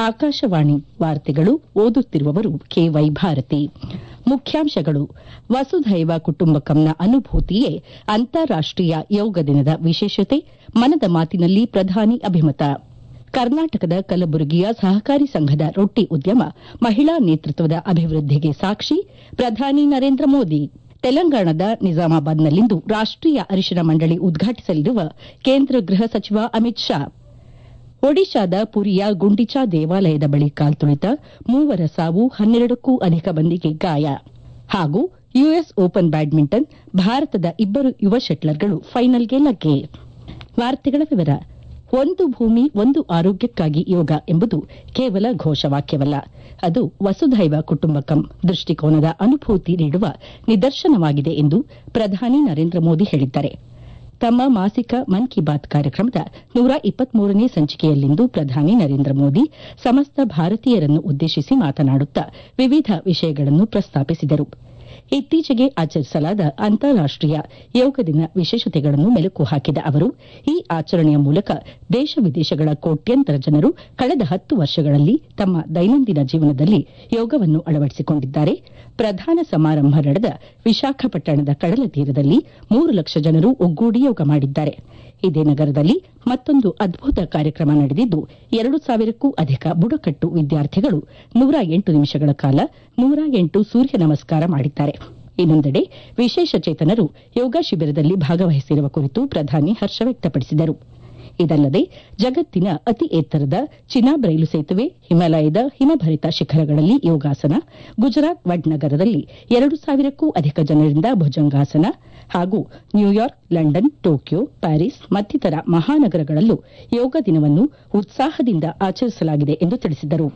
ಆಕಾಶವಾಣಿ ವಾರ್ತೆಗಳು ಓದುತ್ತಿರುವವರು ಕೆವೈ ಭಾರತಿ ಮುಖ್ಯಾಂಶಗಳು ವಸುಧೈವ ಕುಟುಂಬಕಂನ ಅನುಭೂತಿಯೇ ಅಂತಾರಾಷ್ಟೀಯ ಯೋಗ ದಿನದ ವಿಶೇಷತೆ ಮನದ ಮಾತಿನಲ್ಲಿ ಪ್ರಧಾನಿ ಅಭಿಮತ ಕರ್ನಾಟಕದ ಕಲಬುರಗಿಯ ಸಹಕಾರಿ ಸಂಘದ ರೊಟ್ಟಿ ಉದ್ಯಮ ಮಹಿಳಾ ನೇತೃತ್ವದ ಅಭಿವೃದ್ಧಿಗೆ ಸಾಕ್ಷಿ ಪ್ರಧಾನಿ ನರೇಂದ್ರ ಮೋದಿ ತೆಲಂಗಾಣದ ನಿಜಾಮಾಬಾದ್ನಲ್ಲಿಂದು ರಾಷ್ಟೀಯ ಅರಿಶಿನ ಮಂಡಳಿ ಉದ್ಘಾಟಿಸಲಿರುವ ಕೇಂದ್ರ ಗೃಹ ಸಚಿವ ಅಮಿತ್ ಶಾ ಒಡಿಶಾದ ಪುರಿಯ ಗುಂಡಿಚಾ ದೇವಾಲಯದ ಬಳಿ ಕಾಲ್ತುಳಿತ ಮೂವರ ಸಾವು ಹನ್ನೆರಡಕ್ಕೂ ಅಧಿಕ ಮಂದಿಗೆ ಗಾಯ ಹಾಗೂ ಯುಎಸ್ ಓಪನ್ ಬ್ಯಾಡ್ಮಿಂಟನ್ ಭಾರತದ ಇಬ್ಬರು ಯುವ ಶಟ್ಲರ್ಗಳು ಫೈನಲ್ಗೆ ಲಗ್ಗೆ ವಾರ್ತೆಗಳ ವಿವರ ಒಂದು ಭೂಮಿ ಒಂದು ಆರೋಗ್ಯಕ್ಕಾಗಿ ಯೋಗ ಎಂಬುದು ಕೇವಲ ಘೋಷವಾಕ್ಯವಲ್ಲ ಅದು ವಸುಧೈವ ಕುಟುಂಬಕಂ ದೃಷ್ಟಿಕೋನದ ಅನುಭೂತಿ ನೀಡುವ ನಿದರ್ಶನವಾಗಿದೆ ಎಂದು ಪ್ರಧಾನಿ ನರೇಂದ್ರ ಮೋದಿ ಹೇಳಿದ್ದಾರೆ ತಮ್ಮ ಮಾಸಿಕ ಮನ್ ಕಿ ಬಾತ್ ಕಾರ್ಯಕ್ರಮದ ನೂರ ಇಪ್ಪತ್ಮೂರನೇ ಸಂಚಿಕೆಯಲ್ಲಿಂದು ಪ್ರಧಾನಿ ನರೇಂದ್ರ ಮೋದಿ ಸಮಸ್ತ ಭಾರತೀಯರನ್ನು ಉದ್ದೇಶಿಸಿ ಮಾತನಾಡುತ್ತಾ ವಿವಿಧ ವಿಷಯಗಳನ್ನು ಪ್ರಸ್ತಾಪಿಸಿದರು ಇತ್ತೀಚೆಗೆ ಆಚರಿಸಲಾದ ಅಂತಾರಾಷ್ಟೀಯ ಯೋಗ ದಿನ ವಿಶೇಷತೆಗಳನ್ನು ಮೆಲುಕು ಹಾಕಿದ ಅವರು ಈ ಆಚರಣೆಯ ಮೂಲಕ ದೇಶ ವಿದೇಶಗಳ ಕೋಟ್ಯಂತರ ಜನರು ಕಳೆದ ಹತ್ತು ವರ್ಷಗಳಲ್ಲಿ ತಮ್ಮ ದೈನಂದಿನ ಜೀವನದಲ್ಲಿ ಯೋಗವನ್ನು ಅಳವಡಿಸಿಕೊಂಡಿದ್ದಾರೆ ಪ್ರಧಾನ ಸಮಾರಂಭ ನಡೆದ ವಿಶಾಖಪಟ್ಟಣದ ಕಡಲ ತೀರದಲ್ಲಿ ಮೂರು ಲಕ್ಷ ಜನರು ಒಗ್ಗೂಡಿ ಯೋಗ ಮಾಡಿದ್ದಾರೆ ಇದೇ ನಗರದಲ್ಲಿ ಮತ್ತೊಂದು ಅದ್ಭುತ ಕಾರ್ಯಕ್ರಮ ನಡೆದಿದ್ದು ಎರಡು ಸಾವಿರಕ್ಕೂ ಅಧಿಕ ಬುಡಕಟ್ಟು ವಿದ್ಯಾರ್ಥಿಗಳು ನೂರ ಎಂಟು ನಿಮಿಷಗಳ ಕಾಲ ನೂರ ಎಂಟು ಸೂರ್ಯ ನಮಸ್ಕಾರ ಮಾಡಿದ್ದಾರೆ ಇನ್ನೊಂದೆಡೆ ವಿಶೇಷ ಚೇತನರು ಯೋಗ ಶಿಬಿರದಲ್ಲಿ ಭಾಗವಹಿಸಿರುವ ಕುರಿತು ಪ್ರಧಾನಿ ಹರ್ಷ ವ್ಯಕ್ತಪಡಿಸಿದರು ಇದಲ್ಲದೆ ಜಗತ್ತಿನ ಅತಿ ಎತ್ತರದ ಚಿನಾಬ್ ರೈಲು ಸೇತುವೆ ಹಿಮಾಲಯದ ಹಿಮಭರಿತ ಶಿಖರಗಳಲ್ಲಿ ಯೋಗಾಸನ ಗುಜರಾತ್ ವಡ್ನಗರದಲ್ಲಿ ಎರಡು ಸಾವಿರಕ್ಕೂ ಅಧಿಕ ಜನರಿಂದ ಭುಜಂಗಾಸನ ಹಾಗೂ ನ್ಯೂಯಾರ್ಕ್ ಲಂಡನ್ ಟೋಕಿಯೋ ಪ್ಯಾರಿಸ್ ಮತ್ತಿತರ ಮಹಾನಗರಗಳಲ್ಲೂ ಯೋಗ ದಿನವನ್ನು ಉತ್ಸಾಹದಿಂದ ಆಚರಿಸಲಾಗಿದೆ ಎಂದು ತಿಳಿಸಿದರು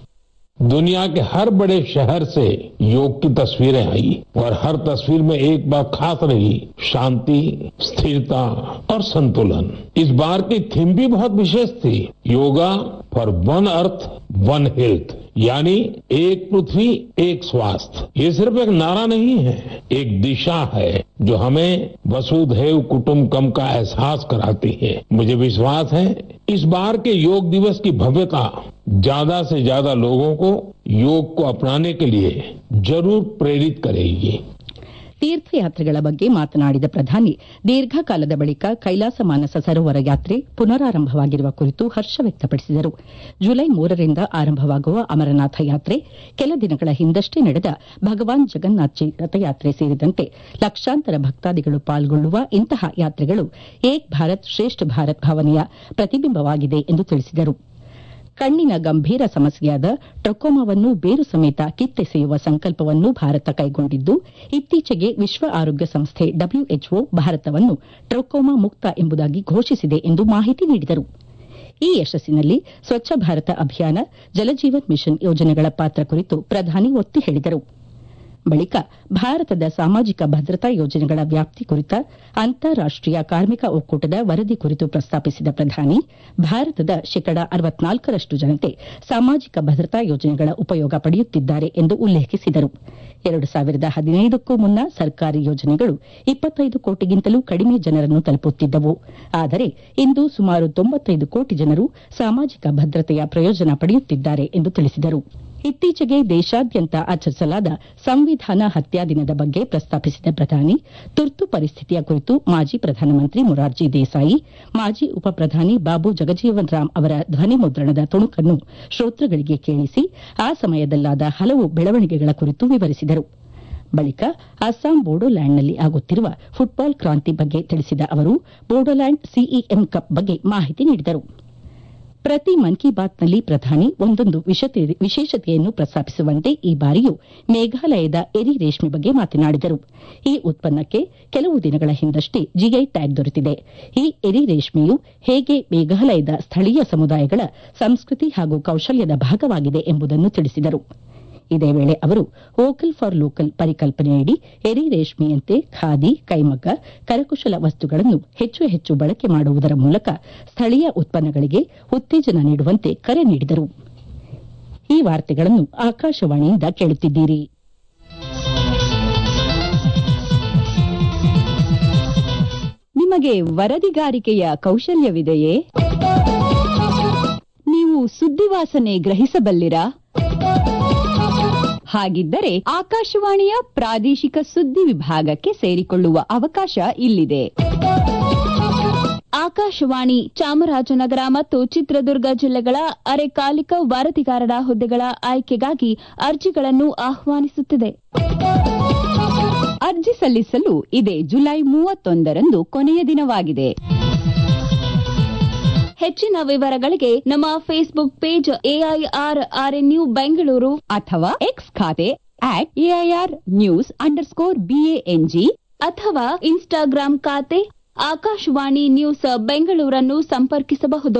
दुनिया के हर बड़े शहर से योग की तस्वीरें आई और हर तस्वीर में एक बात खास रही शांति स्थिरता और संतुलन इस बार की थीम भी बहुत विशेष थी yoga for one earth one health यानी एक पृथ्वी एक स्वास्थ्य ये सिर्फ एक नारा नहीं है एक दिशा है जो हमें वसुधैव कुटुंबकम का एहसास कराती है मुझे विश्वास है इस बार के योग दिवस की भव्यता ज्यादा से ज्यादा लोगों को योग को अपनाने के लिए जरूर प्रेरित करेगी ತೀರ್ಥಯಾತ್ರೆಗಳ ಬಗ್ಗೆ ಮಾತನಾಡಿದ ಪ್ರಧಾನಿ ದೀರ್ಘಕಾಲದ ಬಳಿಕ ಕೈಲಾಸ ಮಾನಸ ಸರೋವರ ಯಾತ್ರೆ ಪುನರಾರಂಭವಾಗಿರುವ ಕುರಿತು ಹರ್ಷ ವ್ಯಕ್ತಪಡಿಸಿದರು ಜುಲೈ ಮೂರರಿಂದ ಆರಂಭವಾಗುವ ಅಮರನಾಥ ಯಾತ್ರೆ ಕೆಲ ದಿನಗಳ ಹಿಂದಷ್ಟೇ ನಡೆದ ಭಗವಾನ್ ಜಗನ್ನಾಥ್ಜಿ ರಥಯಾತ್ರೆ ಸೇರಿದಂತೆ ಲಕ್ಷಾಂತರ ಭಕ್ತಾದಿಗಳು ಪಾಲ್ಗೊಳ್ಳುವ ಇಂತಹ ಯಾತ್ರೆಗಳು ಏಕ್ ಭಾರತ್ ಶ್ರೇಷ್ಠ ಭಾರತ್ ಭಾವನೆಯ ಪ್ರತಿಬಿಂಬವಾಗಿದೆ ಎಂದು ತಿಳಿಸಿದರು ಕಣ್ಣಿನ ಗಂಭೀರ ಸಮಸ್ಯೆಯಾದ ಟ್ರಕೋಮಾವನ್ನು ಬೇರು ಸಮೇತ ಕಿತ್ತೆಸೆಯುವ ಸಂಕಲ್ಪವನ್ನು ಭಾರತ ಕೈಗೊಂಡಿದ್ದು ಇತ್ತೀಚೆಗೆ ವಿಶ್ವ ಆರೋಗ್ಯ ಸಂಸ್ಥೆ ಡಬ್ಲ್ಯೂಎಚ್ಒ ಭಾರತವನ್ನು ಟ್ರಕೋಮಾ ಮುಕ್ತ ಎಂಬುದಾಗಿ ಘೋಷಿಸಿದೆ ಎಂದು ಮಾಹಿತಿ ನೀಡಿದರು ಈ ಯಶಸ್ಸಿನಲ್ಲಿ ಸ್ವಚ್ಛ ಭಾರತ ಅಭಿಯಾನ ಜಲಜೀವನ್ ಮಿಷನ್ ಯೋಜನೆಗಳ ಪಾತ್ರ ಕುರಿತು ಪ್ರಧಾನಿ ಒತ್ತಿ ಹೇಳಿದರು ಬಳಿಕ ಭಾರತದ ಸಾಮಾಜಿಕ ಭದ್ರತಾ ಯೋಜನೆಗಳ ವ್ಯಾಪ್ತಿ ಕುರಿತ ಅಂತಾರಾಷ್ಟೀಯ ಕಾರ್ಮಿಕ ಒಕ್ಕೂಟದ ವರದಿ ಕುರಿತು ಪ್ರಸ್ತಾಪಿಸಿದ ಪ್ರಧಾನಿ ಭಾರತದ ಶೇಕಡ ಅರವತ್ನಾಲ್ಕರಷ್ಟು ಜನತೆ ಸಾಮಾಜಿಕ ಭದ್ರತಾ ಯೋಜನೆಗಳ ಉಪಯೋಗ ಪಡೆಯುತ್ತಿದ್ದಾರೆ ಎಂದು ಉಲ್ಲೇಖಿಸಿದರು ಎರಡು ಸಾವಿರದ ಹದಿನೈದಕ್ಕೂ ಮುನ್ನ ಸರ್ಕಾರಿ ಯೋಜನೆಗಳು ಇಪ್ಪತ್ತೈದು ಕೋಟಿಗಿಂತಲೂ ಕಡಿಮೆ ಜನರನ್ನು ತಲುಪುತ್ತಿದ್ದವು ಆದರೆ ಇಂದು ಸುಮಾರು ತೊಂಬತ್ತೈದು ಕೋಟಿ ಜನರು ಸಾಮಾಜಿಕ ಭದ್ರತೆಯ ಪ್ರಯೋಜನ ಪಡೆಯುತ್ತಿದ್ದಾರೆ ಎಂದು ತಿಳಿಸಿದರು ಇತ್ತೀಚೆಗೆ ದೇಶಾದ್ಯಂತ ಆಚರಿಸಲಾದ ಸಂವಿಧಾನ ಹತ್ಯಾ ದಿನದ ಬಗ್ಗೆ ಪ್ರಸ್ತಾಪಿಸಿದ ಪ್ರಧಾನಿ ತುರ್ತು ಪರಿಸ್ಥಿತಿಯ ಕುರಿತು ಮಾಜಿ ಪ್ರಧಾನಮಂತ್ರಿ ಮೊರಾರ್ಜಿ ದೇಸಾಯಿ ಮಾಜಿ ಉಪಪ್ರಧಾನಿ ಬಾಬು ಜಗಜೀವನ್ ರಾಮ್ ಅವರ ಧ್ವನಿ ಮುದ್ರಣದ ತುಣುಕನ್ನು ಶ್ರೋತೃಗಳಿಗೆ ಕೇಳಿಸಿ ಆ ಸಮಯದಲ್ಲಾದ ಹಲವು ಬೆಳವಣಿಗೆಗಳ ಕುರಿತು ವಿವರಿಸಿದರು ಬಳಿಕ ಅಸ್ಸಾಂ ಬೋಡೋಲ್ಯಾಂಡ್ನಲ್ಲಿ ಆಗುತ್ತಿರುವ ಫುಟ್ಬಾಲ್ ಕ್ರಾಂತಿ ಬಗ್ಗೆ ತಿಳಿಸಿದ ಅವರು ಬೋಡೋಲ್ಯಾಂಡ್ ಸಿಇಎಂ ಕಪ್ ಬಗ್ಗೆ ಮಾಹಿತಿ ನೀಡಿದರು ಪ್ರತಿ ಮನ್ ಕಿ ಬಾತ್ನಲ್ಲಿ ಪ್ರಧಾನಿ ಒಂದೊಂದು ವಿಶೇಷತೆಯನ್ನು ಪ್ರಸ್ತಾಪಿಸುವಂತೆ ಈ ಬಾರಿಯೂ ಮೇಘಾಲಯದ ಎರಿ ರೇಷ್ಮೆ ಬಗ್ಗೆ ಮಾತನಾಡಿದರು ಈ ಉತ್ಪನ್ನಕ್ಕೆ ಕೆಲವು ದಿನಗಳ ಹಿಂದಷ್ಟೇ ಜಿಐ ಟ್ಯಾಗ್ ದೊರೆತಿದೆ ಈ ಎರಿ ರೇಷ್ಮೆಯು ಹೇಗೆ ಮೇಘಾಲಯದ ಸ್ಥಳೀಯ ಸಮುದಾಯಗಳ ಸಂಸ್ಕೃತಿ ಹಾಗೂ ಕೌಶಲ್ಯದ ಭಾಗವಾಗಿದೆ ಎಂಬುದನ್ನು ತಿಳಿಸಿದರು ಇದೇ ವೇಳೆ ಅವರು ವೋಕಲ್ ಫಾರ್ ಲೋಕಲ್ ಪರಿಕಲ್ಪನೆಯಡಿ ಎರಿ ರೇಷ್ಮೆಯಂತೆ ಖಾದಿ ಕೈಮಗ್ಗ ಕರಕುಶಲ ವಸ್ತುಗಳನ್ನು ಹೆಚ್ಚು ಹೆಚ್ಚು ಬಳಕೆ ಮಾಡುವುದರ ಮೂಲಕ ಸ್ಥಳೀಯ ಉತ್ಪನ್ನಗಳಿಗೆ ಉತ್ತೇಜನ ನೀಡುವಂತೆ ಕರೆ ನೀಡಿದರು ಈ ವಾರ್ತೆಗಳನ್ನು ಆಕಾಶವಾಣಿಯಿಂದ ಕೇಳುತ್ತಿದ್ದೀರಿ ನಿಮಗೆ ವರದಿಗಾರಿಕೆಯ ಕೌಶಲ್ಯವಿದೆಯೇ ನೀವು ನೀವು ಸುದ್ದಿವಾಸನೆ ಗ್ರಹಿಸಬಲ್ಲಿರಾ ಹಾಗಿದ್ದರೆ ಆಕಾಶವಾಣಿಯ ಪ್ರಾದೇಶಿಕ ಸುದ್ದಿ ವಿಭಾಗಕ್ಕೆ ಸೇರಿಕೊಳ್ಳುವ ಅವಕಾಶ ಇಲ್ಲಿದೆ ಆಕಾಶವಾಣಿ ಚಾಮರಾಜನಗರ ಮತ್ತು ಚಿತ್ರದುರ್ಗ ಜಿಲ್ಲೆಗಳ ಅರೆಕಾಲಿಕ ವರದಿಗಾರರ ಹುದ್ದೆಗಳ ಆಯ್ಕೆಗಾಗಿ ಅರ್ಜಿಗಳನ್ನು ಆಹ್ವಾನಿಸುತ್ತಿದೆ ಅರ್ಜಿ ಸಲ್ಲಿಸಲು ಇದೇ ಜುಲೈ ಮೂವತ್ತೊಂದರಂದು ಕೊನೆಯ ದಿನವಾಗಿದೆ ಹೆಚ್ಚಿನ ವಿವರಗಳಿಗೆ ನಮ್ಮ Facebook page AIR RNU Bengaluru ಅಥವಾ ಎಕ್ಸ್ ಖಾತೆ at AIR news underscore BANG ಅಥವಾ ಇನ್ಸ್ಟಾಗ್ರಾಂ ಖಾತೆ ಆಕಾಶವಾಣಿ ನ್ಯೂಸ್ ಬೆಂಗಳೂರನ್ನು ಸಂಪರ್ಕಿಸಬಹುದು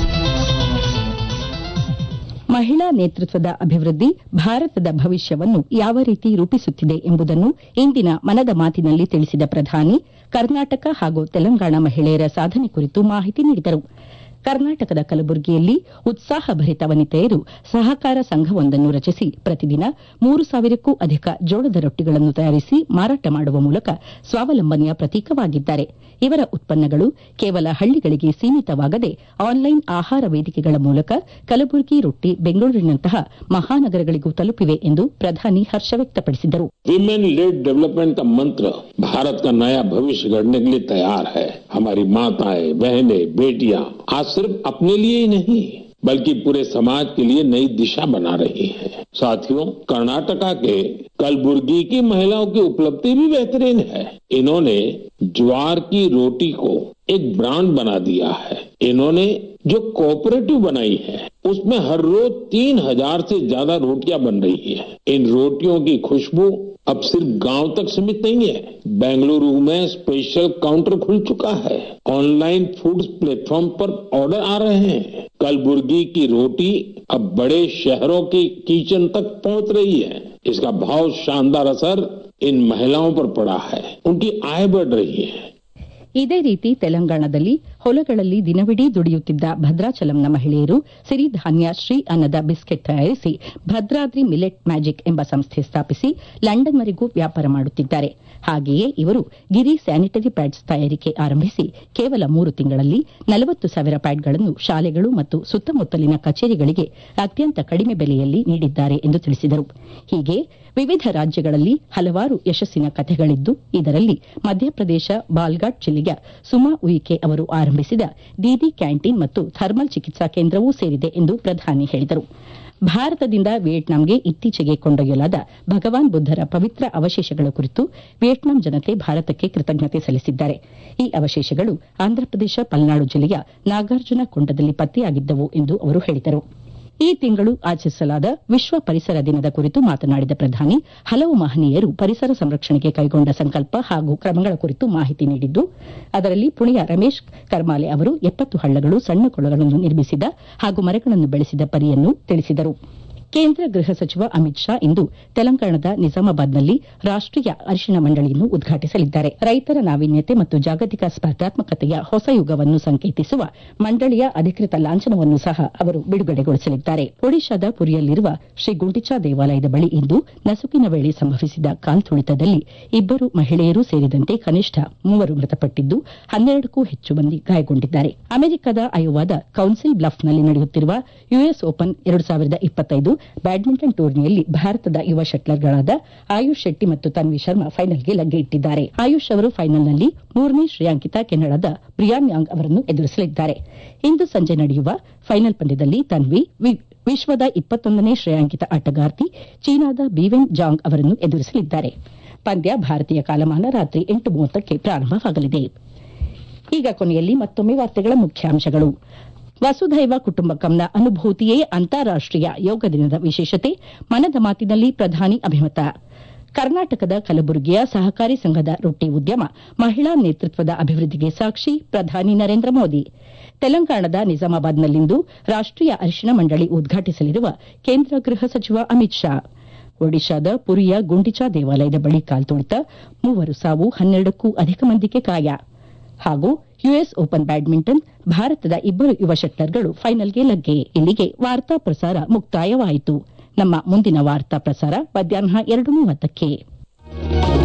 ಮಹಿಳಾ ನೇತೃತ್ವದ ಅಭಿವೃದ್ಧಿ ಭಾರತದ ಭವಿಷ್ಯವನ್ನು ಯಾವ ರೀತಿ ರೂಪಿಸುತ್ತಿದೆ ಎಂಬುದನ್ನು ಇಂದಿನ ಮನದ ಮಾತಿನಲ್ಲಿ ತಿಳಿಸಿದ ಪ್ರಧಾನಿ ಕರ್ನಾಟಕ ಹಾಗೂ ತೆಲಂಗಾಣ ಮಹಿಳೆಯರ ಸಾಧನೆ ಕುರಿತು ಮಾಹಿತಿ ನೀಡಿದರು ಕರ್ನಾಟಕದ ಕಲಬುರಗಿಯಲ್ಲಿ ಉತ್ಸಾಹಭರಿತ ವನಿತೆಯರು ಸಹಕಾರ ಸಂಘವೊಂದನ್ನು ರಚಿಸಿ ಪ್ರತಿದಿನ ಮೂರು ಸಾವಿರಕ್ಕೂ ಅಧಿಕ ಜೋಳದ ರೊಟ್ಟಿಗಳನ್ನು ತಯಾರಿಸಿ ಮಾರಾಟ ಮಾಡುವ ಮೂಲಕ ಸ್ವಾವಲಂಬನೆಯ ಪ್ರತೀಕವಾಗಿದ್ದಾರೆ ಇವರ ಉತ್ಪನ್ನಗಳು ಕೇವಲ ಹಳ್ಳಿಗಳಿಗೆ ಸೀಮಿತವಾಗದೆ ಆನ್ಲೈನ್ ಆಹಾರ ವೇದಿಕೆಗಳ ಮೂಲಕ ಕಲಬುರಗಿ ರೊಟ್ಟಿ ಬೆಂಗಳೂರಿನಂತಹ ಮಹಾನಗರಗಳಿಗೂ ತಲುಪಿವೆ ಎಂದು ಪ್ರಧಾನಿ ಹರ್ಷ ವ್ಯಕ್ತಪಡಿಸಿದರು विमेन लेड डेवलपमेंट का मंत्र भारत का नया भविष्य गढ़ने के लिए तैयार है हमारी माताएं बहनें बेटियां आज सिर्फ अपने लिए ही नहीं बल्कि पूरे समाज के लिए नई दिशा बना रही है साथियों कर्नाटका के कलबुर्गी की महिलाओं की उपलब्धि भी बेहतरीन है इन्होंने ज्वार की रोटी को एक ब्रांड बना दिया है इन्होंने जो कोऑपरेटिव बनाई है उसमें हर रोज तीन हजार से ज्यादा रोटियां बन रही है इन रोटियों की खुशबू अब सिर्फ गांव तक सीमित नहीं है बेंगलुरु में स्पेशल काउंटर खुल चुका है ऑनलाइन फूड प्लेटफॉर्म पर ऑर्डर आ रहे हैं कलबुर्गी की रोटी अब बड़े शहरों की किचन तक पहुंच रही है इसका बहुत शानदार असर इन महिलाओं पर पड़ा है उनकी आय बढ़ रही है ಇದೇ ರೀತಿ ತೆಲಂಗಾಣದಲ್ಲಿ ಹೊಲಗಳಲ್ಲಿ ದಿನವಿಡೀ ದುಡಿಯುತ್ತಿದ್ದ ಭದ್ರಾಚಲಂನ ಮಹಿಳೆಯರು ಸಿರಿಧಾನ್ಯ ಶ್ರೀ ಅನ್ನದ ಬಿಸ್ಕೆಟ್ ತಯಾರಿಸಿ ಭದ್ರಾದ್ರಿ ಮಿಲೆಟ್ ಮ್ಯಾಜಿಕ್ ಎಂಬ ಸಂಸ್ಥೆ ಸ್ಥಾಪಿಸಿ ಲಂಡನ್ವರೆಗೂ ವ್ಯಾಪಾರ ಮಾಡುತ್ತಿದ್ದಾರೆ ಹಾಗೆಯೇ ಇವರು ಗಿರಿ ಸ್ಯಾನಿಟರಿ ಪ್ಯಾಡ್ಸ್ ತಯಾರಿಕೆ ಆರಂಭಿಸಿ ಕೇವಲ ಮೂರು ತಿಂಗಳಲ್ಲಿ ನಲವತ್ತು ಸಾವಿರ ಪ್ಯಾಡ್ಗಳನ್ನು ಶಾಲೆಗಳು ಮತ್ತು ಸುತ್ತಮುತ್ತಲಿನ ಕಚೇರಿಗಳಿಗೆ ಅತ್ಯಂತ ಕಡಿಮೆ ಬೆಲೆಯಲ್ಲಿ ನೀಡಿದ್ದಾರೆ ಎಂದು ತಿಳಿಸಿದರು ಹೀಗೆ ವಿವಿಧ ರಾಜ್ಯಗಳಲ್ಲಿ ಹಲವಾರು ಯಶಸ್ಸಿನ ಕಥೆಗಳಿದ್ದು ಇದರಲ್ಲಿ ಮಧ್ಯಪ್ರದೇಶ ಬಾಲ್ಘಾಟ್ ಜಿಲ್ಲೆಯ ಸುಮಾ ಉಯಿಕೆ ಅವರು ಆರಂಭಿಸಿದ ದೀದಿ ಕ್ಯಾಂಟೀನ್ ಮತ್ತು ಥರ್ಮಲ್ ಚಿಕಿತ್ಸಾ ಕೇಂದ್ರವೂ ಸೇರಿದೆ ಎಂದು ಪ್ರಧಾನಿ ಹೇಳಿದರು ಭಾರತದಿಂದ ವಿಯೆಟ್ನಾಂಗೆ ಇತ್ತೀಚೆಗೆ ಕೊಂಡೊಯ್ಯಲಾದ ಭಗವಾನ್ ಬುದ್ದರ ಪವಿತ್ರ ಅವಶೇಷಗಳ ಕುರಿತು ವಿಯೆಟ್ನಾಂ ಜನತೆ ಭಾರತಕ್ಕೆ ಕೃತಜ್ಞತೆ ಸಲ್ಲಿಸಿದ್ದಾರೆ ಈ ಅವಶೇಷಗಳು ಆಂಧ್ರಪ್ರದೇಶ ಪಲ್ನಾಡು ಜಿಲ್ಲೆಯ ನಾಗಾರ್ಜುನ ಕೊಂಡದಲ್ಲಿ ಪತ್ತೆಯಾಗಿದ್ದವು ಎಂದು ಅವರು ಹೇಳಿದರು ಈ ತಿಂಗಳು ಆಚರಿಸಲಾದ ವಿಶ್ವ ಪರಿಸರ ದಿನದ ಕುರಿತು ಮಾತನಾಡಿದ ಪ್ರಧಾನಿ ಹಲವು ಮಹನೀಯರು ಪರಿಸರ ಸಂರಕ್ಷಣೆಗೆ ಕೈಗೊಂಡ ಸಂಕಲ್ಪ ಹಾಗೂ ಕ್ರಮಗಳ ಕುರಿತು ಮಾಹಿತಿ ನೀಡಿದ್ದು ಅದರಲ್ಲಿ ಪುಣೆಯ ರಮೇಶ್ ಕರ್ಮಾಲೆ ಅವರು ಎಪ್ಪತ್ತು ಹಳ್ಳಗಳು ಸಣ್ಣ ಕೊಳಗಳನ್ನು ನಿರ್ಮಿಸಿದ ಹಾಗೂ ಮರಗಳನ್ನು ಬೆಳೆಸಿದ ಪರಿಯನ್ನು ತಿಳಿಸಿದರು ಕೇಂದ್ರ ಗೃಹ ಸಚಿವ ಅಮಿತ್ ಶಾ ಇಂದು ತೆಲಂಗಾಣದ ನಿಜಾಮಾಬಾದ್ನಲ್ಲಿ ರಾಷ್ಟೀಯ ಅರಿಶಿಣ ಮಂಡಳಿಯನ್ನು ಉದ್ಘಾಟಿಸಲಿದ್ದಾರೆ ರೈತರ ನಾವೀನ್ಯತೆ ಮತ್ತು ಜಾಗತಿಕ ಸ್ಪರ್ಧಾತ್ಮಕತೆಯ ಹೊಸ ಯುಗವನ್ನು ಸಂಕೇತಿಸುವ ಮಂಡಳಿಯ ಅಧಿಕೃತ ಲಾಂಛನವನ್ನು ಸಹ ಅವರು ಬಿಡುಗಡೆಗೊಳಿಸಲಿದ್ದಾರೆ ಒಡಿಶಾದ ಪುರಿಯಲ್ಲಿರುವ ಶ್ರೀ ಗುಂಡಿಚಾ ದೇವಾಲಯದ ಬಳಿ ಇಂದು ನಸುಕಿನ ವೇಳೆ ಸಂಭವಿಸಿದ ಕಾಲ್ತುಳಿತದಲ್ಲಿ ಇಬ್ಬರು ಮಹಿಳೆಯರು ಸೇರಿದಂತೆ ಕನಿಷ್ಠ ಮೂವರು ಮೃತಪಟ್ಟಿದ್ದು ಹನ್ನೆರಡಕ್ಕೂ ಹೆಚ್ಚು ಮಂದಿ ಗಾಯಗೊಂಡಿದ್ದಾರೆ ಅಮೆರಿಕದ ಅಯೋವಾದ ಕೌನ್ಸಿಲ್ ಬ್ಲಫ್ನಲ್ಲಿ ನಡೆಯುತ್ತಿರುವ ಯುಎಸ್ ಓಪನ್ ಎರಡು ಸಾವಿರದ ಇಪ್ಪತ್ತೈದು ಬ್ಯಾಡ್ಮಿಂಟನ್ ಟೂರ್ನಿಯಲ್ಲಿ ಭಾರತದ ಯುವ ಶಟ್ಲರ್ಗಳಾದ ಆಯುಷ್ ಶೆಟ್ಟಿ ಮತ್ತು ತನ್ವಿ ಶರ್ಮಾ ಫೈನಲ್ಗೆ ಲಗ್ಗೆ ಇಟ್ಟಿದ್ದಾರೆ ಆಯುಷ್ ಅವರು ಫೈನಲ್ನಲ್ಲಿ ಮೂರನೇ ಶ್ರೇಯಾಂಕಿತ ಕೆನಡಾದ ಬ್ರಿಯಾನ್ ಯಾಂಗ್ ಅವರನ್ನು ಎದುರಿಸಲಿದ್ದಾರೆ ಇಂದು ಸಂಜೆ ನಡೆಯುವ ಫೈನಲ್ ಪಂದ್ಯದಲ್ಲಿ ತನ್ವಿ ವಿಶ್ವದ ಇಪ್ಪತ್ತೊಂದನೇ ಶ್ರೇಯಾಂಕಿತ ಆಟಗಾರ್ತಿ ಚೀನಾದ ಬಿವೆನ್ ಜಾಂಗ್ ಅವರನ್ನು ಎದುರಿಸಲಿದ್ದಾರೆ ಪಂದ್ಯ ಭಾರತೀಯ ಕಾಲಮಾನ ರಾತ್ರಿ ಎಂಟು ಮೂವತ್ತಕ್ಕೆ ಪ್ರಾರಂಭವಾಗಲಿದೆ ಈಗ ಕೊನೆಯಲ್ಲಿ ಮತ್ತೊಮ್ಮೆ ವಾರ್ತೆಗಳ ಮುಖ್ಯಾಂಶಗಳು ವಸುಧೈವ ಕುಟುಂಬಕಂನ ಅನುಭೂತಿಯೇ ಅಂತಾರಾಷ್ಟೀಯ ಯೋಗ ದಿನದ ವಿಶೇಷತೆ ಮನದ ಮಾತಿನಲ್ಲಿ ಪ್ರಧಾನಿ ಅಭಿಮತ ಕರ್ನಾಟಕದ ಕಲಬುರಗಿಯ ಸಹಕಾರಿ ಸಂಘದ ರೊಟ್ಟಿ ಉದ್ಯಮ ಮಹಿಳಾ ನೇತೃತ್ವದ ಅಭಿವೃದ್ಧಿಗೆ ಸಾಕ್ಷಿ ಪ್ರಧಾನಿ ನರೇಂದ್ರ ಮೋದಿ ತೆಲಂಗಾಣದ ನಿಜಾಮಾಬಾದ್ನಲ್ಲಿಂದು ರಾಷ್ಟೀಯ ಅರಿಶಿಣ ಮಂಡಳಿ ಉದ್ಘಾಟಿಸಲಿರುವ ಕೇಂದ್ರ ಗೃಹ ಸಚಿವ ಅಮಿತ್ ಶಾ ಒಡಿಶಾದ ಪುರಿಯ ಗುಂಡಿಚಾ ದೇವಾಲಯದ ಬಳಿ ಕಾಲ್ತುಳಿತ ಮೂವರು ಸಾವು ಹನ್ನೆರಡಕ್ಕೂ ಅಧಿಕ ಮಂದಿಗೆ ಗಾಯ ಹಾಗೂ ಯುಎಸ್ ಓಪನ್ ಬ್ಯಾಡ್ಮಿಂಟನ್ ಭಾರತದ ಇಬ್ಬರು ಯುವ ಶಟ್ಲರ್ಗಳು ಫೈನಲ್ಗೆ ಲಗ್ಗೆ ಇಲ್ಲಿಗೆ ವಾರ್ತಾ ಪ್ರಸಾರ ಮುಕ್ತಾಯವಾಯಿತು ನಮ್ಮ ಮುಂದಿನ ವಾರ್ತಾ ಪ್ರಸಾರ ಮಧ್ಯಾಹ್ನ ಎರಡು ಮೂವತ್ತಕ್ಕೆ